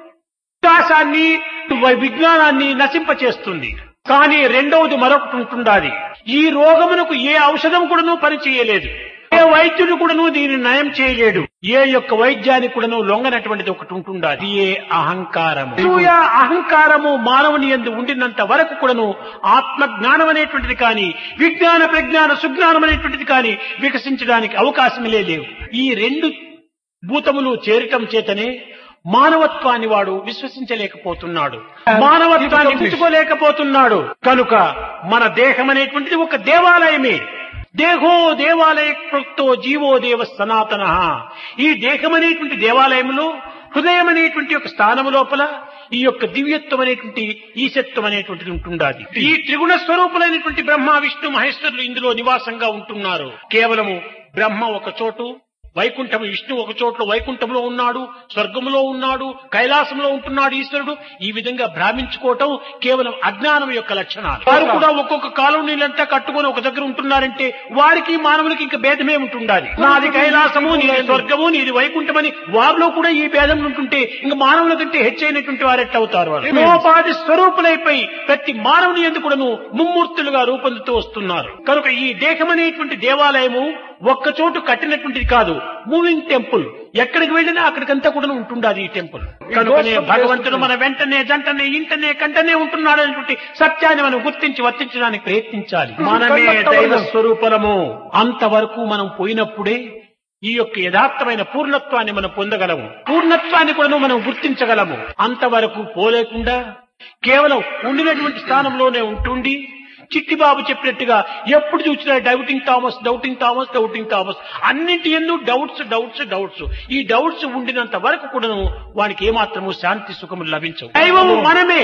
వికాసాన్ని విజ్ఞానాన్ని నశింపచేస్తుంది కానీ రెండవది మరొకటి ఉంటుండాలి ఈ రోగమునకు ఏ ఔషధం కూడాను పనిచేయలేదు ఏ వైద్యుడు కూడాను దీన్ని నయం చేయలేడు ఏ యొక్క వైద్యానికి కూడాను లొంగనటువంటిది ఒకటి ఉంటుండాలి ఏ అహంకారము అసూయ అహంకారము మానవుని ఎందు ఉండినంత వరకు కూడాను ఆత్మ జ్ఞానం అనేటువంటిది కానీ విజ్ఞాన ప్రజ్ఞాన సుజ్ఞానం అనేటువంటిది కానీ వికసించడానికి అవకాశమే లేవు ఈ రెండు భూతములు చేరటం చేతనే మానవత్వాన్ని వాడు విశ్వసించలేకపోతున్నాడు మానవత్వాన్ని విచ్చుకోలేకపోతున్నాడు కనుక మన దేహం అనేటువంటిది ఒక దేవాలయమే దేహో దేవాలయ కృక్తో జీవో దేవ సనాతన ఈ దేహం అనేటువంటి దేవాలయంలో హృదయం అనేటువంటి ఒక స్థానము లోపల ఈ యొక్క దివ్యత్వం అనేటువంటి ఈశత్వం అనేటువంటిది ఉంటుండాలి ఈ త్రిగుణ స్వరూపులైనటువంటి బ్రహ్మ విష్ణు మహేశ్వరులు ఇందులో నివాసంగా ఉంటున్నారు కేవలము బ్రహ్మ ఒక చోటు వైకుంఠము విష్ణు ఒక చోట్ల వైకుంఠంలో ఉన్నాడు స్వర్గంలో ఉన్నాడు కైలాసంలో ఉంటున్నాడు ఈశ్వరుడు ఈ విధంగా భ్రామించుకోవటం కేవలం అజ్ఞానం యొక్క లక్షణాలు వారు కూడా ఒక్కొక్క కాలనీలంతా కట్టుకొని ఒక దగ్గర ఉంటున్నారంటే వారికి మానవులకి ఇంకా భేదమే ఉంటుండాలి నాది కైలాసము నీది స్వర్గము నీది వైకుంఠమని వారిలో కూడా ఈ భేదం ఉంటుంటే ఇంకా మానవుల కంటే హెచ్చైనటువంటి వారు ఎట్టవుతారు వారు లోపాది స్వరూపులైపోయి ప్రతి మానవుని ఎందుకు కూడాను ముమ్మూర్తులుగా రూపొందుతూ వస్తున్నారు కనుక ఈ దేహం అనేటువంటి దేవాలయము ఒక్క చోటు కట్టినటువంటిది కాదు మూవింగ్ టెంపుల్ ఎక్కడికి వెళ్ళినా అక్కడికంతా కూడా ఉంటుండాలి ఈ టెంపుల్ కనుకనే భగవంతుడు మన వెంటనే జంటనే ఇంటనే కంటనే ఉంటున్నాడు అనేటువంటి సత్యాన్ని మనం గుర్తించి వర్తించడానికి ప్రయత్నించాలి మనమే దైవ స్వరూపలము అంతవరకు మనం పోయినప్పుడే ఈ యొక్క యథార్థమైన పూర్ణత్వాన్ని మనం పొందగలము పూర్ణత్వాన్ని కూడా మనం గుర్తించగలము అంతవరకు పోలేకుండా కేవలం ఉండినటువంటి స్థానంలోనే ఉంటుండి చిట్టిబాబు చెప్పినట్టుగా ఎప్పుడు చూసినా doubting Thomas doubting Thomas doubting Thomas అన్నింటి ఎందు డౌట్స్ డౌట్స్ డౌట్స్ ఈ డౌట్స్ ఉండినంత వరకు కూడాను వానికి ఏమాత్రము శాంతి సుఖము లభించవు దైవము మనమే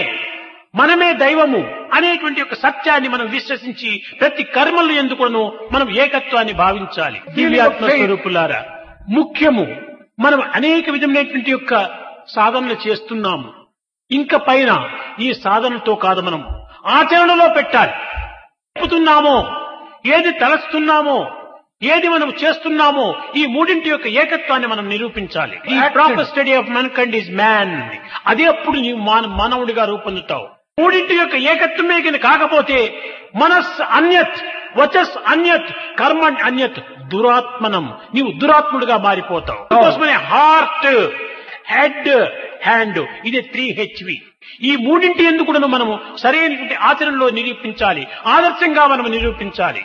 మనమే దైవము అనేటువంటి ఒక సత్యాన్ని మనం విశ్వసించి ప్రతి కర్మలు ఎందుకును మనం ఏకత్వాన్ని భావించాలి దివ్యాత్మ స్వరూపులారా ముఖ్యము మనం అనేక విధమైనటువంటి యొక్క సాధనలు చేస్తున్నాము ఇంకా పైన ఈ సాధనతో కాదు మనం ఆచరణలో పెట్టాలి చెప్పుతున్నామో ఏది తలస్తున్నామో ఏది మనం చేస్తున్నామో ఈ మూడింటి యొక్క ఏకత్వాన్ని మనం నిరూపించాలి ఈ ప్రాపర్ స్టడీ ఆఫ్ మన్ కండ్ ఈజ్ మ్యాన్ అదే అప్పుడు నీవు మాన- మానవుడిగా రూపొందుతావు మూడింటి యొక్క ఏకత్వమే కనుక కాకపోతే మనస్ అన్యత్ వచస్ అన్యత్ కర్మ అన్యత్ దురాత్మనం నీవు దురాత్ముడిగా మారిపోతావు అందుకోసమనే హార్ట్ హెడ్ హ్యాండ్ ఇది త్రీ హెచ్వి ఈ మూడింటి ఎందుకు కూడా మనము సరైనటువంటి ఆచరణలో నిరూపించాలి ఆదర్శంగా మనం నిరూపించాలి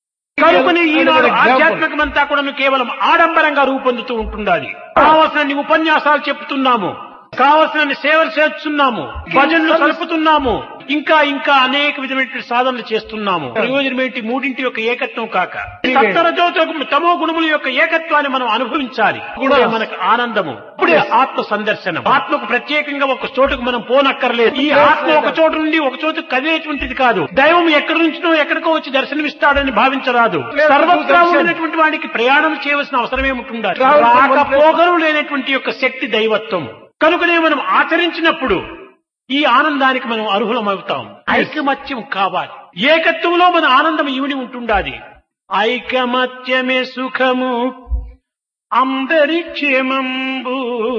కనుకని ఈనాడు ఆధ్యాత్మికమంతా కూడా కేవలం ఆడంబరంగా రూపొందుతూ ఉంటుండాలి కావలసిన ఉపన్యాసాలు చెప్తున్నాము కావలసిన సేవలు చేస్తున్నాము భజనలు కలుపుతున్నాము ఇంకా ఇంకా అనేక విధమైన సాధనలు చేస్తున్నాము ప్రయోజనం ఏంటి మూడింటి యొక్క ఏకత్వం కాక సప్తరజోతో తమో గుణముల యొక్క ఏకత్వాన్ని మనం అనుభవించాలి ఇప్పుడే మనకు ఆనందము ఇప్పుడే ఆత్మ సందర్శనం ఆత్మకు ప్రత్యేకంగా ఒక చోటుకు మనం పోనక్కర్లేదు ఈ ఆత్మ ఒక చోటు నుండి ఒక చోటు కదిలేటువంటిది కాదు దైవం ఎక్కడి నుంచినో ఎక్కడికో వచ్చి దర్శనమిస్తాడని భావించరాదు సర్వత్రా ఉన్నటువంటి వాడికి ప్రయాణం చేయవలసిన అవసరం ఏముంటుండాలి రాకపోకలు లేనటువంటి యొక్క శక్తి దైవత్వం కనుకనే మనం ఆచరించినప్పుడు ఈ ఆనందానికి మనం అర్హులమవుతాం ఐకమత్యం కావాలి ఏకత్వంలో మన ఆనందం ఇవిని ఉంటుండాలి ఐకమత్యమే సుఖము అందరి క్షేమంబు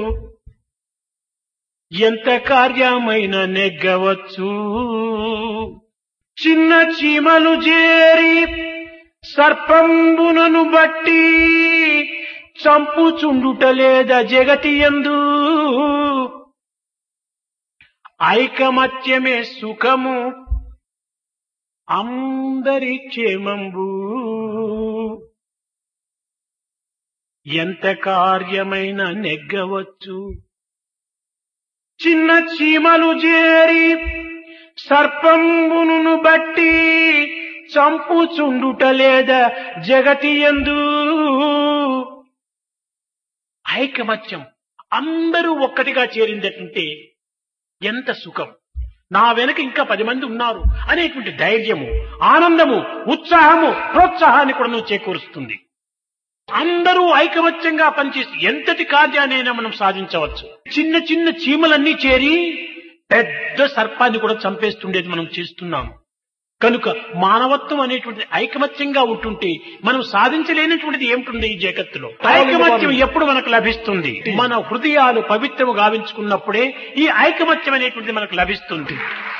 ఎంత కార్యమైన నెగ్గవచ్చు చిన్న చీమలు చేరి సర్పంబునను బట్టి చంపుచుండుట లేదా జగతి ఎందు ఐకమత్యమే సుఖము అందరి క్షేమంబు ఎంత కార్యమైన నెగ్గవచ్చు చిన్న చీమలు చేరి సర్పంబును బట్టి చంపుచుండుట లేదా జగతి ఎందు ఐకమత్యం అందరూ ఒక్కటిగా చేరిందంటే ఎంత సుఖం నా వెనక ఇంకా పది మంది ఉన్నారు అనేటువంటి ధైర్యము ఆనందము ఉత్సాహము ప్రోత్సాహాన్ని కూడా నువ్వు చేకూరుస్తుంది అందరూ ఐకమత్యంగా పనిచేసి ఎంతటి కార్యాన్నైనా మనం సాధించవచ్చు చిన్న చిన్న చీమలన్నీ చేరి పెద్ద సర్పాన్ని కూడా చంపేస్తుండేది మనం చేస్తున్నాం కనుక మానవత్వం అనేటువంటిది ఐకమత్యంగా ఉంటుంటే మనం సాధించలేనటువంటిది ఏమిటుంది ఈ జగత్తులో ఐకమత్యం ఎప్పుడు మనకు లభిస్తుంది మన హృదయాలు పవిత్రము గావించుకున్నప్పుడే ఈ ఐకమత్యం అనేటువంటిది మనకు లభిస్తుంది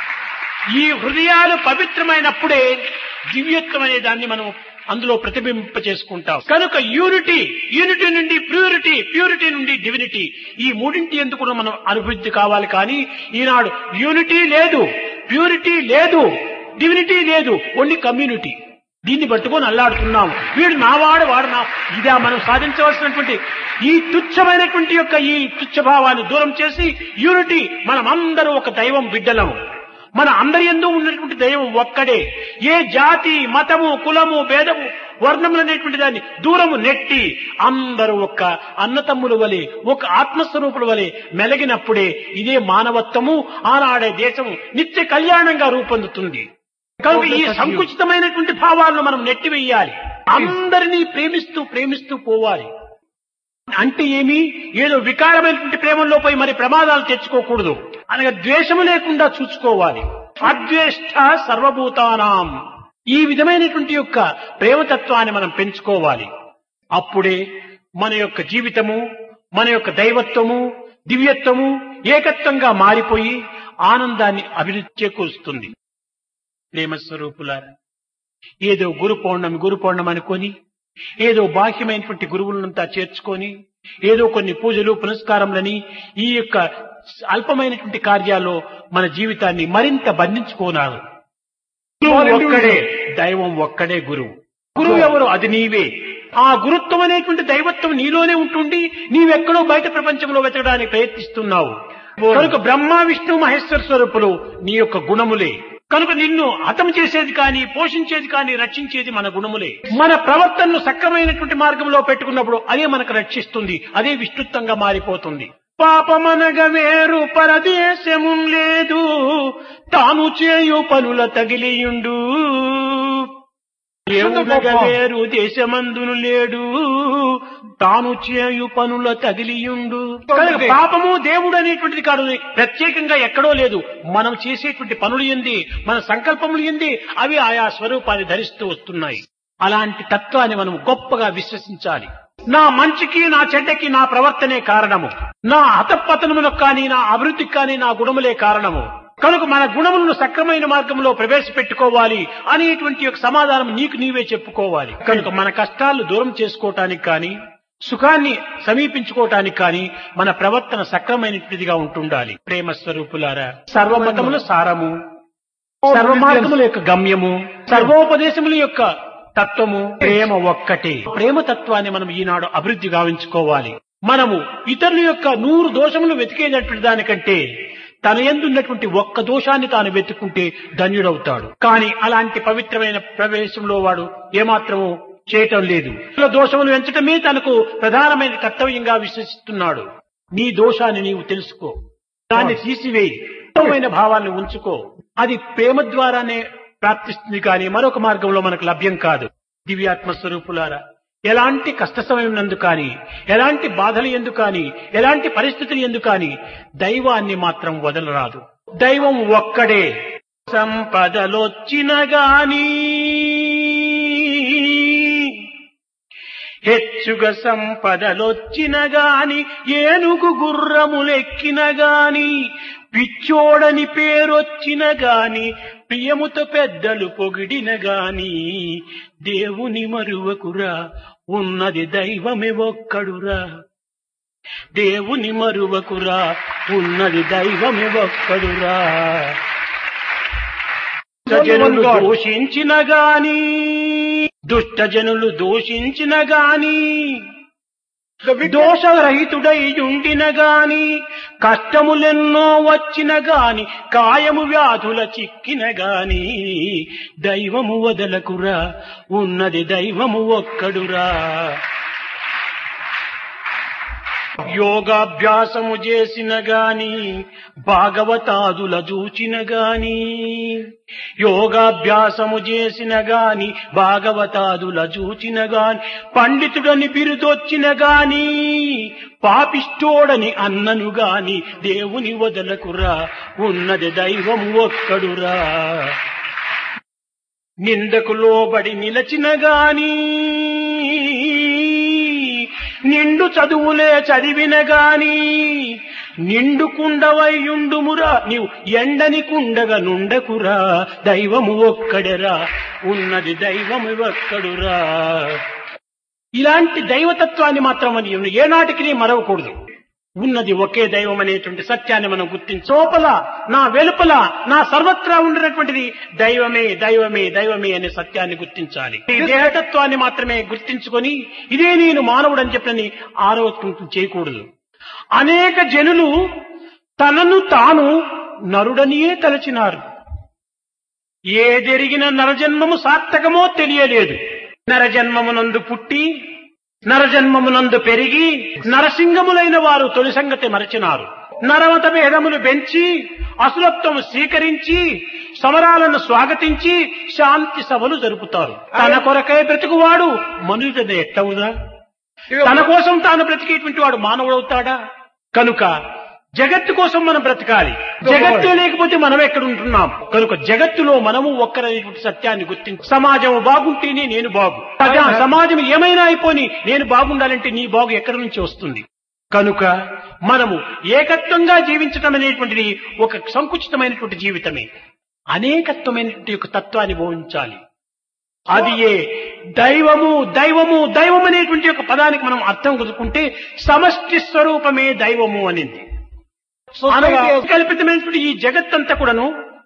ఈ హృదయాలు పవిత్రమైనప్పుడే దివ్యత్వం అనే దాన్ని మనం అందులో ప్రతిబింబ చేసుకుంటాం కనుక యూనిటీ యూనిటీ నుండి ప్యూరిటీ ప్యూరిటీ నుండి డివినిటీ ఈ మూడింటి ఎందుకు కూడా మనం అభివృద్ధి కావాలి కానీ ఈనాడు యూనిటీ లేదు ప్యూరిటీ లేదు డివినిటీ లేదు ఓన్లీ కమ్యూనిటీ దీన్ని పట్టుకొని అల్లాడుతున్నాం వీడు నావాడు వాడు నా ఇదా మనం సాధించవలసినటువంటి ఈ తుచ్చమైనటువంటి యొక్క ఈ తుచ్చభావాన్ని దూరం చేసి యూనిటీ మనం అందరూ ఒక దైవం బిడ్డలము మన అందరి ఎందు ఉన్నటువంటి దైవం ఒక్కడే ఏ జాతి మతము కులము భేదము వర్ణములు అనేటువంటి దాన్ని దూరము నెట్టి అందరూ ఒక్క అన్నతమ్ముల వలె ఒక ఆత్మస్వరూపుల వలె మెలగినప్పుడే ఇదే మానవత్వము ఆనాడే దేశము నిత్య కళ్యాణంగా రూపొందుతుంది కనుక ఈ సంకుచితమైనటువంటి భావాలను మనం నెట్టివేయాలి అందరినీ ప్రేమిస్తూ ప్రేమిస్తూ పోవాలి అంటే ఏమి ఏదో వికారమైనటువంటి ప్రేమల్లో పోయి మరి ప్రమాదాలు తెచ్చుకోకూడదు అనగా ద్వేషము లేకుండా చూసుకోవాలి అద్వేష్ట సర్వభూతానాం ఈ విధమైనటువంటి యొక్క ప్రేమతత్వాన్ని మనం పెంచుకోవాలి అప్పుడే మన యొక్క జీవితము మన యొక్క దైవత్వము దివ్యత్వము ఏకత్వంగా మారిపోయి ఆనందాన్ని అభివృద్ధి చేకూరుస్తుంది ప్రేమ స్వరూపులారా ఏదో గురు పౌర్ణమి గురు పౌర్ణమి అనుకొని ఏదో బాహ్యమైనటువంటి గురువులంతా చేర్చుకొని ఏదో కొన్ని పూజలు పునస్కారములని ఈ యొక్క అల్పమైనటువంటి కార్యాల్లో మన జీవితాన్ని మరింత బంధించుకోనారు గురువు ఒక్కడే దైవం ఒక్కడే గురువు గురువు ఎవరు అది నీవే ఆ గురుత్వం అనేటువంటి దైవత్వం నీలోనే ఉంటుండి నీవెక్కడో బయట ప్రపంచంలో వెతకడానికి ప్రయత్నిస్తున్నావు కనుక బ్రహ్మ విష్ణు మహేశ్వర స్వరూపులు నీ యొక్క గుణములే కనుక నిన్ను హతం చేసేది కానీ పోషించేది కానీ రక్షించేది మన గుణములే మన ప్రవర్తనను సక్రమైనటువంటి మార్గంలో పెట్టుకున్నప్పుడు అదే మనకు రక్షిస్తుంది అదే విష్ణుత్వంగా మారిపోతుంది పాపమనగ వేరు పరదేశము లేదు తాను చేయు పనుల తగిలియుండు దేవుడగ వేరు దేశమందును లేడు తాను చేయు పనుల తగిలియుండు కనుక పాపము దేవుడు అనేటువంటిది కాదు ప్రత్యేకంగా ఎక్కడో లేదు మనం చేసేటువంటి పనులు ఎంది మన సంకల్పములు ఎంది అవి ఆయా స్వరూపాన్ని ధరిస్తూ వస్తున్నాయి అలాంటి తత్వాన్ని మనం గొప్పగా విశ్వసించాలి నా మంచికి నా చెడ్డకి నా ప్రవర్తనే కారణము నా హతపతనములకు కానీ నా అభివృద్ధికి కానీ నా గుణములే కారణము కనుక మన గుణములను సక్రమైన మార్గంలో ప్రవేశపెట్టుకోవాలి అనేటువంటి ఒక సమాధానం నీకు నీవే చెప్పుకోవాలి కనుక మన కష్టాలను దూరం చేసుకోవటానికి కానీ సుఖాన్ని సమీపించుకోవటానికి కానీ మన ప్రవర్తన సక్రమైనటువంటిదిగా ఉంటుండాలి ప్రేమ స్వరూపులారా సర్వమతముల సారము సర్వమార్గముల యొక్క గమ్యము సర్వోపదేశముల యొక్క తత్వము ప్రేమ ఒక్కటే ప్రేమ తత్వాన్ని మనం ఈనాడు అభివృద్ధి గావించుకోవాలి మనము ఇతరుల యొక్క నూరు దోషములు వెతికేటటువంటి దానికంటే తన ఎందున్నటువంటి ఒక్క దోషాన్ని తాను వెతుక్కుంటే ధన్యుడవుతాడు కానీ అలాంటి పవిత్రమైన ప్రవేశంలో వాడు ఏమాత్రము చేయటం లేదు ఇతరుల దోషములు ఎంచటమే తనకు ప్రధానమైన కర్తవ్యంగా విశ్వసిస్తున్నాడు నీ దోషాన్ని నీవు తెలుసుకో దాన్ని తీసివేయి ఉత్తమమైన భావాన్ని ఉంచుకో అది ప్రేమ ద్వారానే ప్రాప్తిస్తుంది కానీ మరొక మార్గంలో మనకు లభ్యం కాదు దివ్యాత్మ స్వరూపులారా ఎలాంటి కష్ట సమయం నందు కానీ ఎలాంటి బాధలు ఎందు కానీ ఎలాంటి పరిస్థితులు ఎందు కానీ దైవాన్ని మాత్రం వదలరాదు దైవం ఒక్కడే సంపదలొచ్చిన గాని హెచ్చుగా సంపదలొచ్చిన గాని ఏనుగు గుర్రములెక్కిన గాని పిచ్చోడని పేరొచ్చిన గాని ప్రియముతో పెద్దలు పొగిడిన గాని దేవుని మరువకురా ఉన్నది దైవమే ఒక్కడురా దేవుని మరువకురా ఉన్నది దైవమే ఒక్కడురా జనులు దోషించిన గాని దుష్ట జనులు దోషించిన గాని దోషరహితుడై ఉండిన గాని కష్టములెన్నో వచ్చిన గాని కాయము వ్యాధుల చిక్కిన గాని దైవము వదలకురా ఉన్నది దైవము ఒక్కడురా యోగాభ్యాసము చేసిన గాని భాగవతాదుల చూచిన గాని యోగాభ్యాసము చేసిన గాని భాగవతాదుల చూచిన గాని పండితుడని బిరుదొచ్చిన గాని పాపిష్టోడని అన్నను గాని దేవుని వదలకురా ఉన్నది దైవం ఒక్కడురా నిందకు లోబడి నిలచిన గాని నిండు చదువులే చదివిన గాని నిండు కుండవయ్యుండుమురా నీవు ఎండని కుండగా నుండకురా దైవము ఒక్కడెరా ఉన్నది దైవము ఒక్కడురా ఇలాంటి దైవతత్వాన్ని మాత్రం మనం ఏనాటికి నీ మరవకూడదు ఉన్నది ఒకే దైవం అనేటువంటి సత్యాన్ని మనం గుర్తించి లోపల నా వెలుపల నా సర్వత్రా ఉండినటువంటిది దైవమే దైవమే దైవమే అనే సత్యాన్ని గుర్తించాలి ఈ దేహతత్వాన్ని మాత్రమే గుర్తించుకొని ఇదే నేను మానవుడు అని చెప్పని ఆరోపణ చేయకూడదు అనేక జనులు తనను తాను నరుడనియే తలచినారు ఏదెరిగిన నరజన్మము సార్థకమో తెలియలేదు నరజన్మమునందు పుట్టి నరజన్మమునందు పెరిగి నరసింగములైన వారు తొలి సంగతి మరచినారు నరమత భేదములు పెంచి అసులత్వము స్వీకరించి సమరాలను స్వాగతించి శాంతి సభలు జరుపుతారు తన కొరకై బ్రతుకువాడు మనుషుడు ఎట్టవుదా తన కోసం తాను బ్రతికేటువంటి వాడు మానవుడవుతాడా కనుక జగత్తు కోసం మనం బ్రతకాలి జగత్తే లేకపోతే మనం ఎక్కడ ఉంటున్నాం కనుక జగత్తులో మనము ఒక్కరనేటువంటి సత్యాన్ని గుర్తించి సమాజం బాగుంటేనే నేను బాగు ప్రజా సమాజం ఏమైనా అయిపోని నేను బాగుండాలంటే నీ బాగు ఎక్కడి నుంచి వస్తుంది కనుక మనము ఏకత్వంగా జీవించటం అనేటువంటిది ఒక సంకుచితమైనటువంటి జీవితమే అనేకత్వమైనటువంటి యొక్క తత్వాన్ని బోధించాలి అది ఏ దైవము దైవము దైవం అనేటువంటి ఒక పదానికి మనం అర్థం కుదుకుంటే సమష్టి స్వరూపమే దైవము అనింది అనగా కల్పితమైనటువంటి ఈ జగత్తంతా కూడాను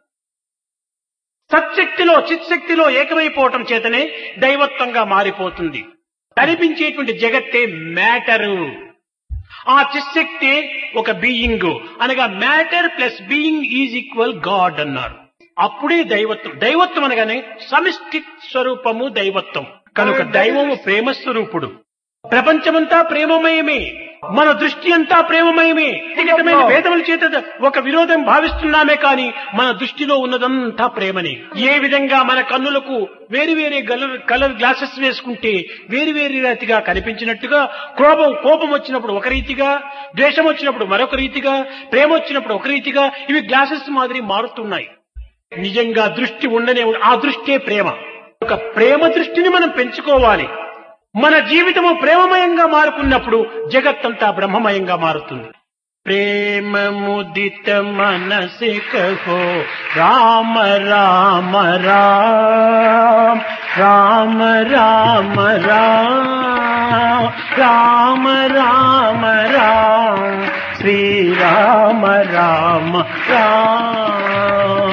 సత్శక్తిలో చిత్శక్తిలో ఏకమైపోవటం చేతనే దైవత్వంగా మారిపోతుంది కనిపించేటువంటి జగత్తే మ్యాటరు ఆ చిశక్తి ఒక బీయింగ్ అనగా matter plus being is equal God అన్నారు అప్పుడే దైవత్వం దైవత్వం అనగానే సమిష్టి స్వరూపము దైవత్వం కనుక దైవము ప్రేమ స్వరూపుడు ప్రపంచమంతా ప్రేమమయమే మన దృష్టి అంతా ప్రేమమయమే వ్యక్తిగతమైన భేదముల చేత ఒక విరోధం భావిస్తున్నామే కానీ మన దృష్టిలో ఉన్నదంతా ప్రేమనే ఏ విధంగా మన కన్నులకు వేరు వేరే కలర్ కలర్ గ్లాసెస్ వేసుకుంటే వేరు వేరు రీతిగా కనిపించినట్టుగా కోపం కోపం వచ్చినప్పుడు ఒక రీతిగా ద్వేషం వచ్చినప్పుడు మరొక రీతిగా ప్రేమ వచ్చినప్పుడు ఒక రీతిగా ఇవి గ్లాసెస్ మాదిరి మారుతున్నాయి నిజంగా దృష్టి ఉండనే ఉండ- ఆ దృష్టే ప్రేమ ఒక ప్రేమ దృష్టిని మనం పెంచుకోవాలి మన జీవితము ప్రేమమయంగా మారుకున్నప్పుడు జగత్తంతా బ్రహ్మమయంగా మారుతుంది ప్రేమ ముదిత మనసే కహో రామ రామ రామ రామ రామ రామ రామ రామ రామ శ్రీ రామ రామ రామ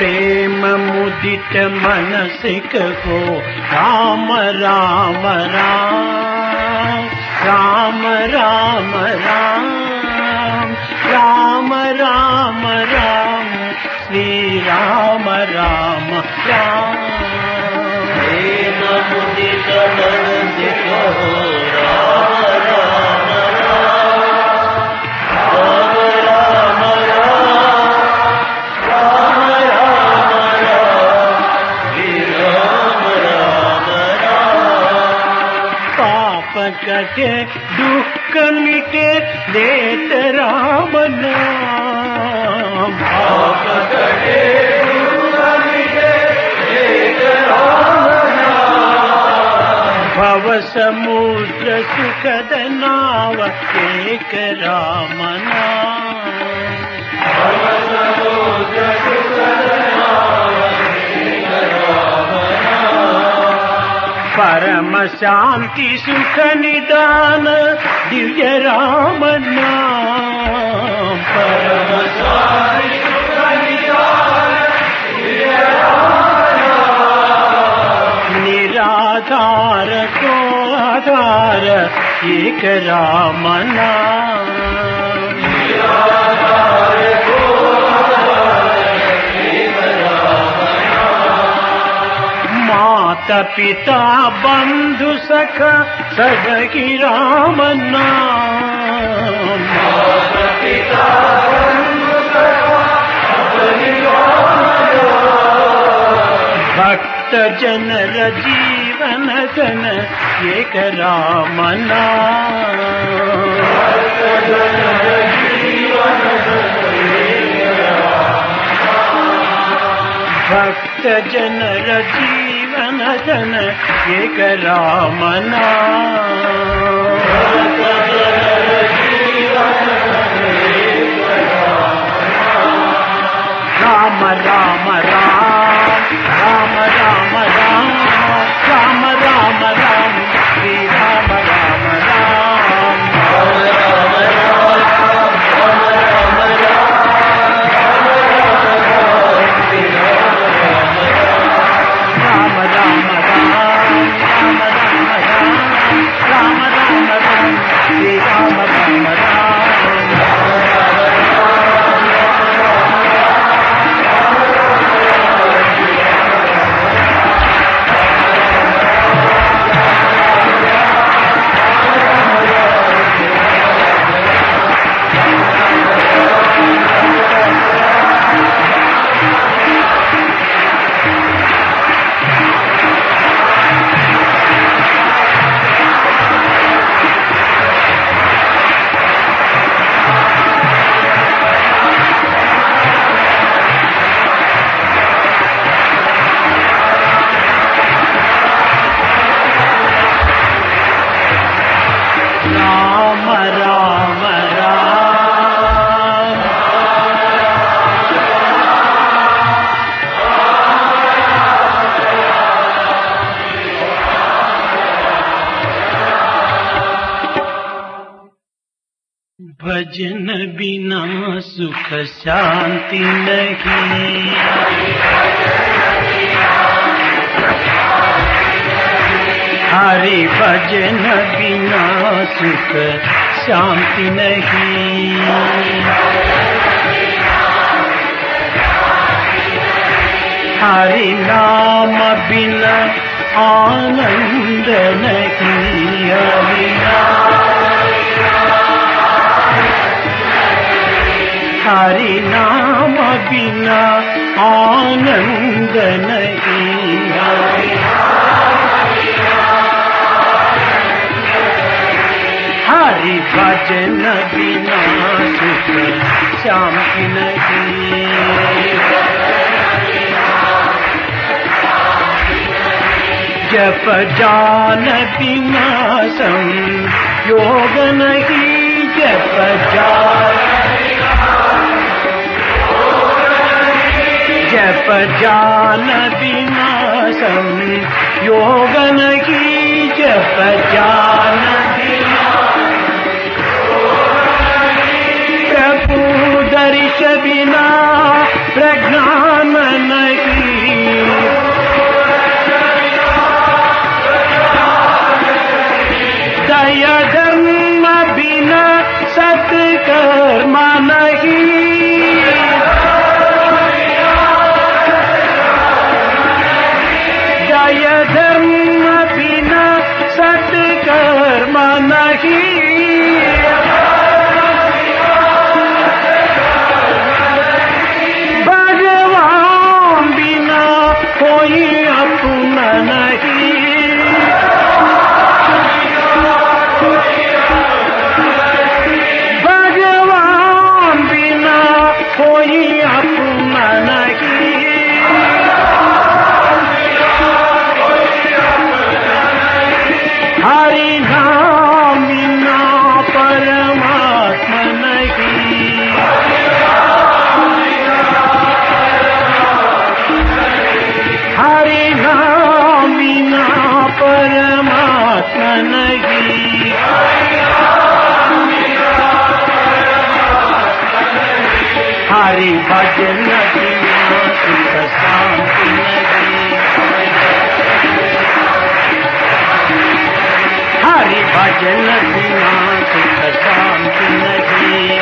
प्रेम मुदित मनसिक हो राम राम राम राम राम राम राम राम राम श्री राम राम राम प्रेम मुदित मनसिक हो राम राम पाप कटे दुख मिटे देत राम नाम पाप कटे भव समुद्र सुखद नाव एक राम नाम परम शांति सुख निदान दिव्य राम नाम परम शांति सुख निदान दिव्य राम निराधार को आधार एक राम नाम माता पिता बंधु सखा सबकी राम नाम भक्त जनर जीवन धन एक राम भक्त जनर जीवन धन एक राम राम राम राम राम राम राम राम राम राम श्री राम राम राम राम राम राम राम राम राम राम राम राम श्री राम राम राम राम राम राम भजन बिना सुख शांति नहीं हरि भजन बिना सुख शांति नहीं हरि नाम बिना आनंद नहीं हरि हरि नाम बिना आनंद नहीं हरि हरि भजन बिना सुख शांति नहीं जप जान बिना सम योग नहीं जप जान जप जान बिना सम योग नहीं जप जान बिना प्रभु दर्शन बिना प्रज्ञान नहीं दया धर्म बिना सत्कर्म नहीं दय धर्म बिना सत्कर्म नहीं भगवान बिना कोई अपना नहीं भगवान बिना कोई अपना नहीं हरि नाम बिना परमात्मा नहीं हरि नाम बिना परमात्मा नहीं हरि भजन बिना सुख शांति नहीं हरि भजन बिना सुख शांति नहीं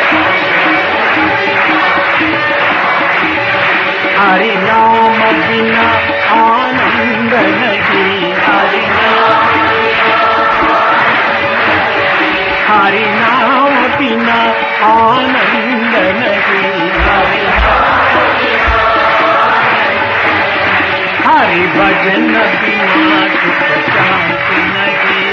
हरि नाम बिना आनंद नहीं हरि नाम हरि नाम बिना आनंद नहीं हरि हरि भजन बिना सुख शांति नहीं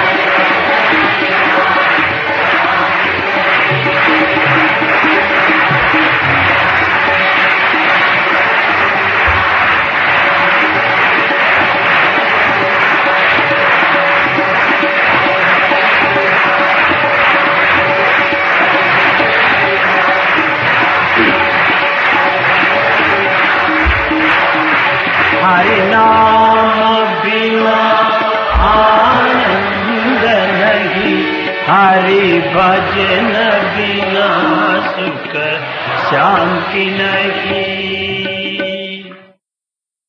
हरि नाम बिना आनंद नहीं हरि भजन बिना सुख शांति नहीं